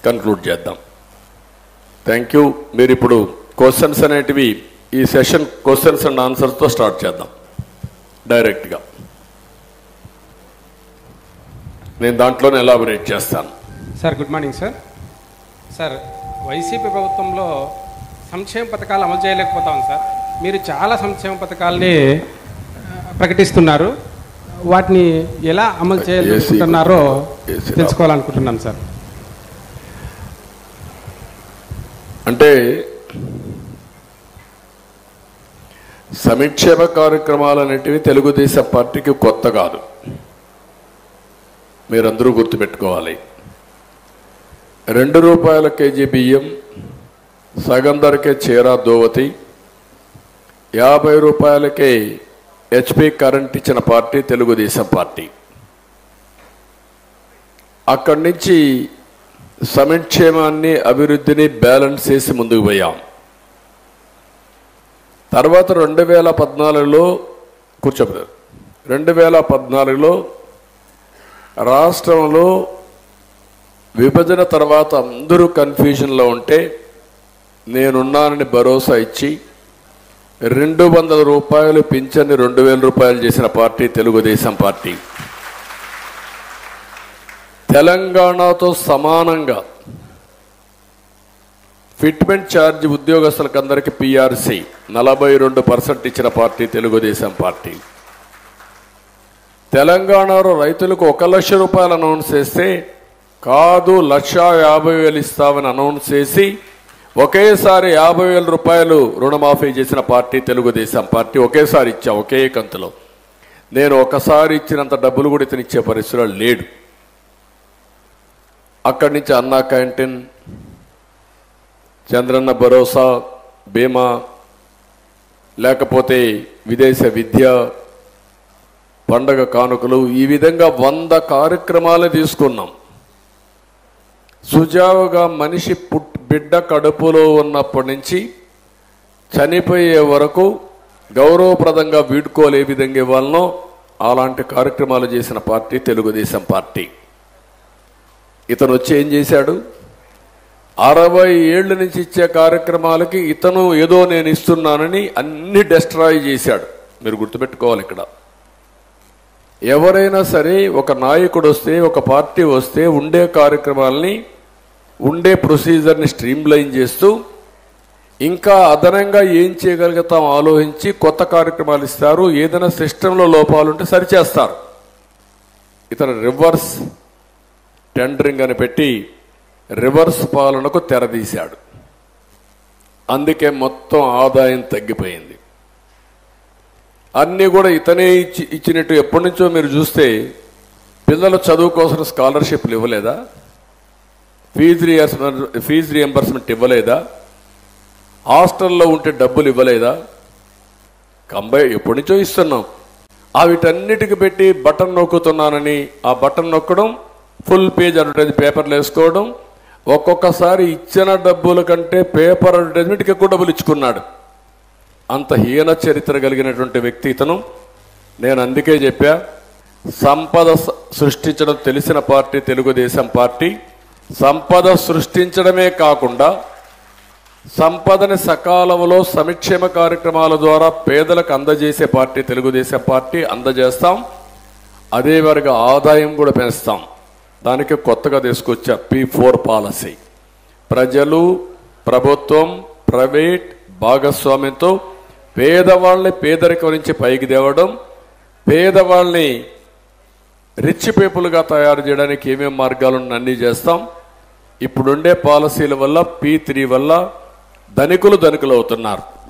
conclude చేద్దాం thank you మీరు ఇప్పుడు క్వశ్చన్స్ అనేటివి ఈ సెషన్ క్వశ్చన్స్ అండ్ ఆన్సర్స్తో స్టార్ట్ చేద్దాం డైరెక్ట్గా నేను దాంట్లోనే ఎలాబొరేట్ చేస్తాను sir good morning sir sir YCP ప్రభుత్వంలో సంక్షేమ పథకాలు అమలు చేయలేకపోతాం సార్ మీరు చాలా సంక్షేమ పథకాలని ఆ, ప్రకటిస్తున్నారు వాటిని ఎలా అమలు చేయాలనుకుంటున్నారో ఏసీ తెలుసుకోవాలనుకుంటున్నాం సార్ అంటే సంక్షేమ కార్యక్రమాలు అనేటివి తెలుగుదేశం పార్టీకి కొత్త కాదు మీరందరూ గుర్తుపెట్టుకోవాలి రెండు రూపాయల కేజీ బియ్యం సగం ధరకే చీర దోవతి యాభై రూపాయలకే హెచ్పి కరెంట్ ఇచ్చిన పార్టీ తెలుగుదేశం పార్టీ అక్కడి నుంచి సంక్షేమాన్ని అభివృద్ధిని బ్యాలెన్స్ చేసి ముందుకు పోయాం తర్వాత రెండు వేల పద్నాలుగులో కూర్చోబోయారు రెండు వేల పద్నాలుగులో రాష్ట్రంలో విభజన తర్వాత అందరూ కన్ఫ్యూజన్లో ఉంటే నేనున్నానని భరోసా ఇచ్చి రెండు వందల రూపాయలు పింఛన్ని రెండు వేల రూపాయలు చేసిన పార్టీ తెలుగుదేశం పార్టీ తెలంగాణతో సమానంగా ఫిట్మెంట్ ఛార్జ్ ఉద్యోగస్తులకు అందరికీ పిఆర్సి నలభై రెండు పర్సెంట్ ఇచ్చిన పార్టీ తెలుగుదేశం పార్టీ తెలంగాణలో రైతులకు ఒక లక్ష రూపాయలు అనౌన్స్ చేస్తే కాదు లక్ష యాభై వేలు ఇస్తామని అనౌన్స్ చేసి ఒకేసారి యాభై వేల రూపాయలు రుణమాఫీ చేసిన పార్టీ తెలుగుదేశం పార్టీ ఒకేసారి ఇచ్చాం ఒకే కంతులో నేను ఒకసారి ఇచ్చినంత డబ్బులు కూడా ఇతను ఇచ్చే పరిస్థితిలో లేడు అక్కడి నుంచి అన్నా క్యాంటీన్ చంద్రన్న భరోసా బీమా లేకపోతే విదేశ విద్య పండగ కానుకలు ఈ విధంగా వంద కార్యక్రమాలు తీసుకున్నాం సుజావుగా మనిషి పుట్ బిడ్డ కడుపులో ఉన్నప్పటి నుంచి చనిపోయే వరకు గౌరవప్రదంగా వీడ్కోలు ఏ విధంగా ఇవ్వాలనో అలాంటి కార్యక్రమాలు చేసిన పార్టీ తెలుగుదేశం పార్టీ ఇతను వచ్చి ఏం చేశాడు అరవై ఏళ్ల నుంచి ఇచ్చే కార్యక్రమాలకి ఇతను ఏదో నేను ఇస్తున్నానని అన్ని డెస్ట్రాయ్ చేశాడు మీరు గుర్తుపెట్టుకోవాలి ఇక్కడ ఎవరైనా సరే ఒక నాయకుడు వస్తే ఒక పార్టీ వస్తే ఉండే కార్యక్రమాలని ఉండే ప్రొసీజర్ని స్ట్రీమ్ లైన్ చేస్తూ ఇంకా అదనంగా ఏం చేయగలుగుతాం ఆలోచించి కొత్త కార్యక్రమాలు ఇస్తారు ఏదైనా సిస్టంలో లోపాలుంటే సరిచేస్తారు ఇతను రివర్స్ టెండరింగ్ అని పెట్టి రివర్స్ పాలనకు తెరదీశాడు అందుకే మొత్తం ఆదాయం తగ్గిపోయింది అన్నీ కూడా ఇతనే ఇచ్చి ఇచ్చినట్టు ఎప్పటి నుంచో మీరు చూస్తే పిల్లల చదువు కోసం స్కాలర్షిప్లు ఇవ్వలేదా ఫీజు రియంబర్స్మెంట్ ఫీజు రియంబర్స్మెంట్ ఇవ్వలేదా హాస్టల్లో ఉంటే డబ్బులు ఇవ్వలేదా కంబై ఎప్పటి నుంచో ఇస్తున్నాం ఆ వీటన్నిటికి పెట్టి బటన్ నొక్కుతున్నానని ఆ బటన్ నొక్కడం ఫుల్ పేజ్ అడ్వర్టైజ్ పేపర్లు వేసుకోవడం ఒక్కొక్కసారి ఇచ్చిన డబ్బుల కంటే పేపర్ అడ్వర్టైజ్మెంట్కి ఎక్కువ డబ్బులు ఇచ్చుకున్నాడు అంత హీన చరిత్ర కలిగినటువంటి వ్యక్తి ఇతను నేను అందుకే చెప్పా సంపద స- సృష్టించడం తెలిసిన పార్టీ తెలుగుదేశం పార్టీ సంపద సృష్టించడమే కాకుండా సంపదని సకాలంలో సంక్షేమ కార్యక్రమాల ద్వారా పేదలకు అందజేసే పార్టీ తెలుగుదేశం పార్టీ అందజేస్తాం అదే వరకు ఆదాయం కూడా పెంచుతాం దానికి కొత్తగా తీసుకొచ్చా పి ఫోర్ పాలసీ ప్రజలు ప్రభుత్వం ప్రైవేట్ భాగస్వామ్యంతో పేదవాళ్ళని పేదరికం నుంచి పైకి తేవడం పేదవాళ్ళని రిచ్ పీపుల్గా తయారు చేయడానికి ఏమేం మార్గాలు ఉన్నాయో అన్నీ చేస్తాం ఇప్పుడుండే పాలసీల వల్ల పీ త్రీ వల్ల ధనికులు ధనికులు అవుతున్నారు